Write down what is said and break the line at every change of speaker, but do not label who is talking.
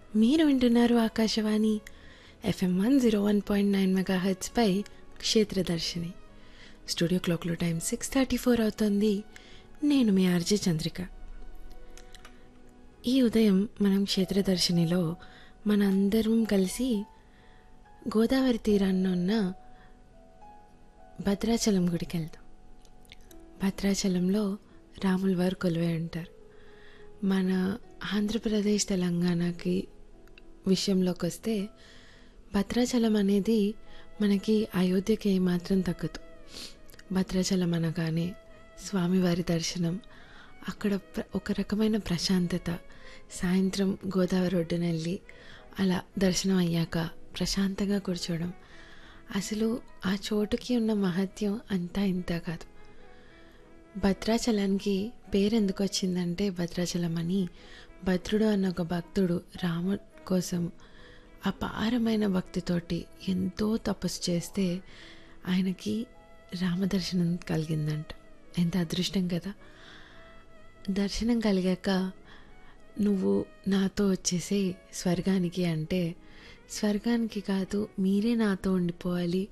మీరు వింటున్నారు Akashvani FM one zero one point nine mega హెచ్పై క్షేత్రదర్శిని స్టూడియో క్లాక్లో టైం సిక్స్ థర్టీ ఫోర్ అవుతుంది నేను మీ ఆర్జే చంద్రిక ఈ ఉదయం మనం క్షేత్రదర్శినిలో మనందరం కలిసి గోదావరి తీరాన్న ఉన్న భద్రాచలం గుడికి వెళ్దాం భద్రాచలంలో రాముల వారు కొలువై ఉంటారు మన ఆంధ్రప్రదేశ్ తెలంగాణకి విషయంలోకి వస్తే భద్రాచలం అనేది మనకి అయోధ్యకి ఏమాత్రం తగ్గదు భద్రాచలం అనగానే స్వామివారి దర్శనం అక్కడ ప్ర- ఒక రకమైన ప్రశాంతత సాయంత్రం గోదావరి ఒడ్డున వెళ్ళి అలా దర్శనం అయ్యాక ప్రశాంతంగా కూర్చోవడం అసలు ఆ చోటుకి ఉన్న మహత్యం అంతా ఇంత కాదు భద్రాచలానికి పేరు ఎందుకు వచ్చిందంటే భద్రాచలం అని భద్రుడు అన్న ఒక భక్తుడు రాముడు కోసం అపారమైన భక్తితోటి ఎంతో తపస్సు చేస్తే ఆయనకి రామదర్శనం కలిగిందంట ఎంత అదృష్టం కదా దర్శనం కలిగాక నువ్వు నాతో వచ్చేసే స్వర్గానికి అంటే స్వర్గానికి కాదు మీరే నాతో ఉండిపోవాలి